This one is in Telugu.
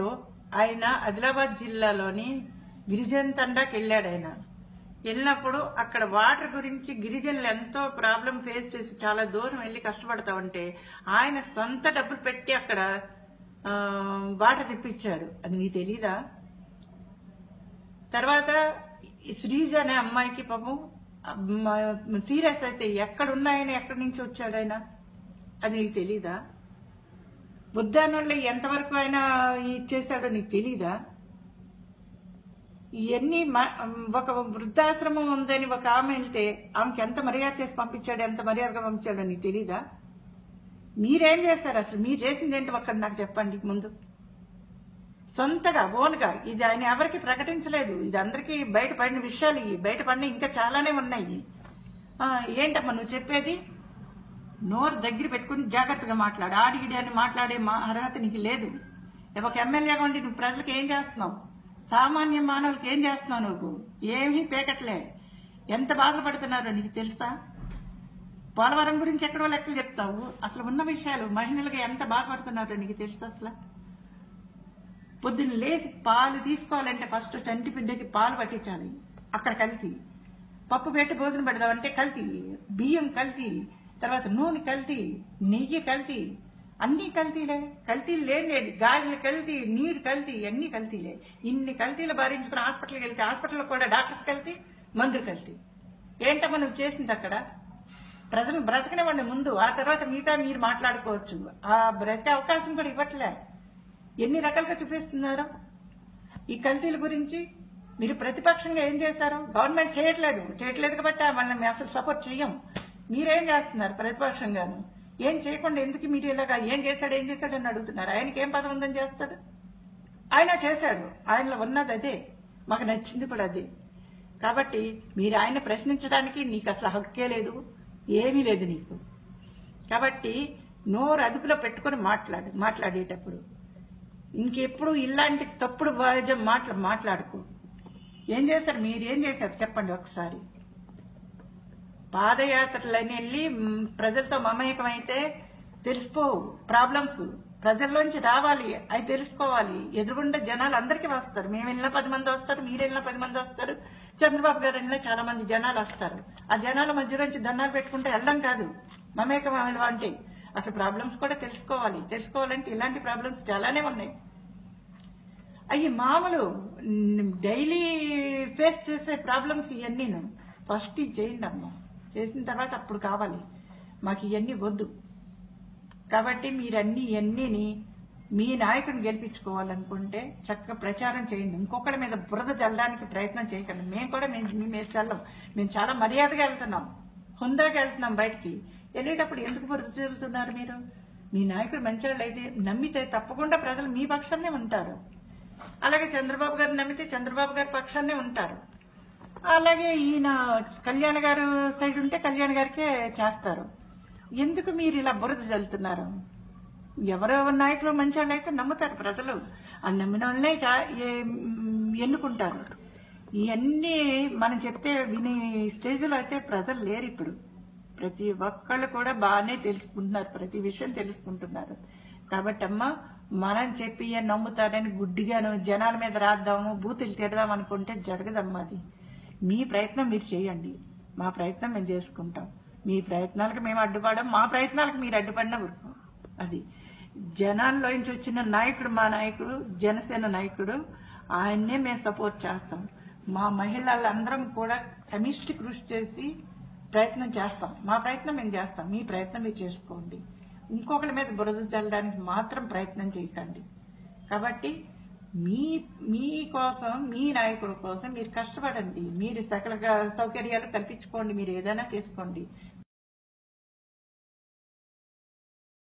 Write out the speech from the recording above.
టైంలో ఆయన ఆదిలాబాద్ జిల్లాలోని గిరిజన తండాకి వెళ్ళాడు ఆయన వెళ్ళినప్పుడు అక్కడ వాటర్ గురించి గిరిజనులు ఎంతో ప్రాబ్లం ఫేస్ చేసి చాలా దూరం వెళ్ళి కష్టపడతా ఉంటే ఆయన సొంత డబ్బులు పెట్టి అక్కడ ఆ, వాటర్ తెప్పించాడు అది నీకు తెలీదా తర్వాత ఈ శ్రీజ అనే అమ్మాయికి పాపం సీరియస్ అయితే ఎక్కడ ఉన్నాయని ఎక్కడి నుంచి వచ్చాడు ఆయన అది నీకు తెలీదా బుద్ధానంలో ఎంతవరకు ఆయన ఇచ్చేసాడో నీకు తెలీదా ఇవన్నీ మ- ఒక వృద్ధాశ్రమం ఉందని ఒక ఆమె వెళ్తే ఆమెకి ఎంత మర్యాద చేసి పంపించాడు ఎంత మర్యాదగా పంపించాడో నీకు తెలీదా మీరేం చేశారు అసలు మీరు చేసింది ఏంటో అక్కడ నాకు చెప్పండి ముందు సొంతగా ఓన్గా ఇది ఆయన ఎవరికి ప్రకటించలేదు ఇది అందరికీ బయటపడిన విషయాలు ఇవి బయటపడిన ఇంకా చాలానే ఉన్నాయి ఆ, ఏంటమ్మా నువ్వు చెప్పేది నోరు దగ్గర పెట్టుకుని జాగ్రత్తగా మాట్లాడు ఆడి ఈడి అని మాట్లాడే మా అర్హత నీకు లేదు ఒక ఎమ్మెల్యేగా ఉండి నువ్వు ప్రజలకు ఏం చేస్తున్నావు సామాన్య మానవులకి ఏం చేస్తున్నావు నువ్వు ఏమీ పేకట్లే ఎంత బాధపడుతున్నారో నీకు తెలుసా పోలవరం గురించి ఎక్కడో లెక్కలు చెప్తావు అసలు ఉన్న విషయాలు మహిళలకు ఎంత బాధపడుతున్నారో నీకు తెలుసా అసలు పొద్దున్న లేచి పాలు తీసుకోవాలంటే ఫస్ట్ చంటి బిడ్డకి పాలు పట్టించాలి అక్కడ కల్తీ పప్పు పెట్టి భోజనం పెడదామంటే కల్తీ బియ్యం కల్తీ తర్వాత నూనె కల్తీ నెయ్యి కల్తీ అన్నీ కల్తీలే కల్తీలు లేనిది గాలిలు కల్తీ నీరు కల్తీ అన్నీ కల్తీలే ఇన్ని కల్తీలు భరించుకుని హాస్పిటల్కి వెళ్తే హాస్పిటల్లో కూడా డాక్టర్స్ కల్తీ మందులు కల్తీ ఏంటమ్మా నువ్వు చేసింది అక్కడ ప్రజలు బ్రతకనివ్వండి ముందు ఆ తర్వాత మిగతా మీరు మాట్లాడుకోవచ్చు ఆ బ్రతికే అవకాశం కూడా ఇవ్వట్లే ఎన్ని రకాలుగా చూపిస్తున్నారు ఈ కల్తీల గురించి మీరు ప్రతిపక్షంగా ఏం చేశారు గవర్నమెంట్ చేయట్లేదు చేయట్లేదు కాబట్టి వాళ్ళని మేము అసలు సపోర్ట్ చెయ్యం మీరేం చేస్తున్నారు ప్రతిపక్షంగాను ఏం చేయకుండా ఎందుకు మీరు ఇలాగా ఏం చేశాడు ఏం చేశాడు అని అడుగుతున్నారు ఆయనకి ఏం పదం ఉందని చేస్తాడు ఆయన చేశాడు ఆయనలో ఉన్నది అదే మాకు నచ్చింది కూడా అదే కాబట్టి మీరు ఆయన ప్రశ్నించడానికి నీకు అసలు హక్కే లేదు ఏమీ లేదు నీకు కాబట్టి నోరు అదుపులో పెట్టుకొని మాట్లాడు మాట్లాడేటప్పుడు ఇంకెప్పుడు ఇలాంటి తప్పుడు వాయిద్యం మాట్లా మాట్లాడుకో ఏం చేశారు మీరు ఏం చేశారు చెప్పండి ఒకసారి పాదయాత్రలని వెళ్ళి మ్, ప్రజలతో మమేకం అయితే తెలిసిపోవు ప్రాబ్లమ్స్ ప్రజల్లోంచి రావాలి అవి తెలుసుకోవాలి ఎదురుగుండా జనాలు అందరికీ వస్తారు మేము వెళ్ళినా పది మంది వస్తారు మీరు వెళ్ళినా పది మంది వస్తారు చంద్రబాబు గారు వెళ్ళినా చాలా మంది జనాలు వస్తారు ఆ జనాల మధ్యలోంచి దండాలు పెట్టుకుంటే వెళ్ళడం కాదు మమేకం అవ్వడం అంటే అసలు ప్రాబ్లమ్స్ కూడా తెలుసుకోవాలి తెలుసుకోవాలంటే ఇలాంటి ప్రాబ్లమ్స్ చాలానే ఉన్నాయి అవి మామూలు డైలీ ఫేస్ చేసే ప్రాబ్లమ్స్ ఇవన్నీను ఫస్ట్ ఇది చేయండి అమ్మ చేసిన తర్వాత అప్పుడు కావాలి మాకు ఇవన్నీ వద్దు కాబట్టి మీరన్నీ ఇవన్నీని మీ నాయకుడిని గెలిపించుకోవాలనుకుంటే చక్కగా ప్రచారం చేయండి ఇంకొకరి మీద బురద చల్లడానికి ప్రయత్నం చేయకండి మేము కూడా మేము మీ మీద చల్లం మేము చాలా మర్యాదగా వెళ్తున్నాం హుందాగా వెళ్తున్నాం బయటికి వెళ్ళేటప్పుడు ఎందుకు బురద చల్లుతున్నారు మీరు మీ నాయకుడు మంచివాళ్ళు అయితే నమ్మితే తప్పకుండా ప్రజలు మీ పక్షాన్నే ఉంటారు అలాగే చంద్రబాబు గారు నమ్మితే చంద్రబాబు గారి పక్షాన్నే ఉంటారు అలాగే ఈయన కళ్యాణ్ గారు సైడ్ ఉంటే కళ్యాణ్ గారికే చేస్తారు ఎందుకు మీరు ఇలా బురద చల్లుతున్నారు ఎవరో నాయకులు మంచి వాళ్ళు అయితే నమ్ముతారు ప్రజలు ఆ నమ్మిన వాళ్ళనే చా- ఏ- ఎన్నుకుంటారు ఇవన్నీ మనం చెప్తే వినే స్టేజ్లో అయితే ప్రజలు లేరు ఇప్పుడు ప్రతి ఒక్కళ్ళు కూడా బాగానే తెలుసుకుంటున్నారు ప్రతి విషయం తెలుసుకుంటున్నారు కాబట్టి అమ్మ మనం చెప్పి ఇక నమ్ముతారని గుడ్డిగాను జనాల మీద రాద్దాము బూతులు తిడదాం అనుకుంటే జరగదమ్మా అది మీ ప్రయత్నం మీరు చేయండి మా ప్రయత్నం మేము చేసుకుంటాం మీ ప్రయత్నాలకు మేము అడ్డుపడం మా ప్రయత్నాలకు మీరు అడ్డుపడినా ఊరుకోం అది జనాల్లో నుంచి వచ్చిన నాయకుడు మా నాయకుడు జనసేన నాయకుడు ఆయన్నే మేము సపోర్ట్ చేస్తాం మా మహిళలందరం కూడా సమిష్టి కృషి చేసి ప్రయత్నం చేస్తాం మా ప్రయత్నం మేము చేస్తాం మీ ప్రయత్నం మీరు చేసుకోండి ఇంకొకరి మీద బురద చల్లడానికి మాత్రం ప్రయత్నం చేయకండి కాబట్టి మీ మీ కోసం మీ నాయకుడి కోసం మీరు కష్టపడండి మీరు సకల సౌకర్యాలు కల్పించుకోండి మీరు ఏదైనా తీసుకోండి